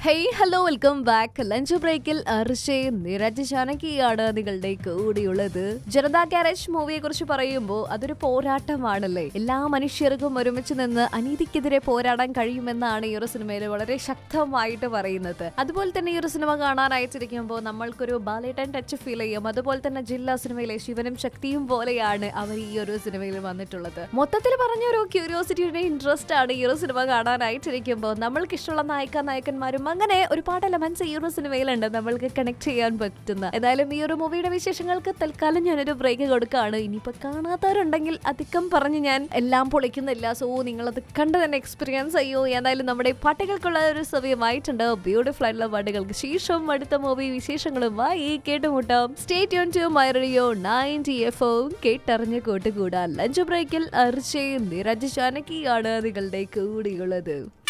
hey hello welcome back lunch ബ്രേക്കിൽ അർഷേ നിരജ് ജാനകിയാണ് നിങ്ങളുടെ കൂടിയുള്ളത് ജനതാ ഗാരേജ് മൂവിയെ കുറിച്ച് പറയുമ്പോൾ അതൊരു പോരാട്ടമാണല്ലേ എല്ലാ മനുഷ്യർക്കും ഒരുമിച്ച് നിന്ന് അനീതിക്കെതിരെ പോരാടാൻ കഴിയുമെന്നാണ് ഈ ഒരു സിനിമയിൽ വളരെ ശക്തമായിട്ട് പറയുന്നത് അതുപോലെ തന്നെ ഈ ഒരു സിനിമ കാണാനായിട്ടിരിക്കുമ്പോൾ നമ്മൾക്കൊരു ബാലേട്ടൻ ടച്ച് ഫീൽ ചെയ്യും അതുപോലെ തന്നെ ജില്ലാ സിനിമയിലെ ശിവനും ശക്തിയും പോലെയാണ് അവർ ഈ ഒരു സിനിമയിൽ വന്നിട്ടുള്ളത് മൊത്തത്തിൽ പറഞ്ഞ ഒരു ക്യൂരിയോസിറ്റിയുടെ ഇൻട്രസ്റ്റ് ആണ് ഈ ഒരു സിനിമ കാണാനായിട്ടിരിക്കുമ്പോൾ നമ്മൾക്ക് ഇഷ്ടമുള്ള നായിക നായകന്മാരും അങ്ങനെ ഒരുപാട് എലമെന്റ്സ് ഈ ഒരു സിനിമയിലുണ്ട് നമ്മൾക്ക് കണക്ട് ചെയ്യാൻ പറ്റുന്ന ഏതായാലും ഈ ഒരു മൂവിയുടെ വിശേഷങ്ങൾക്ക് തൽക്കാലം ഞാനൊരു ബ്രേക്ക് കൊടുക്കുകയാണ് ഇനിയിപ്പോ കാണാത്തവരുണ്ടെങ്കിൽ അധികം പറഞ്ഞ് ഞാൻ എല്ലാം പൊളിക്കുന്നില്ല സോ നിങ്ങൾ അത് കണ്ട് തന്നെ എക്സ്പീരിയൻസ് ചെയ്യൂ ഏതായാലും നമ്മുടെ പാട്ടുകൾക്കുള്ള ഒരു സമയമായിട്ടുണ്ട് ബ്യൂട്ടിഫുൾ ആയിട്ടുള്ള പാട്ടുകൾക്ക് ശേഷം അടുത്ത മൂവി വിശേഷങ്ങളുമായി കേട്ടുമുട്ടാം stay tune to my radio ninety F കേട്ടറിഞ്ഞ് കൂട്ടുകൂടാ ലഞ്ച് ബ്രേക്കിൽ അർച്ചയും നിരജ് ജാനകിയാണ് നിങ്ങളുടെ കൂടിയുള്ളത്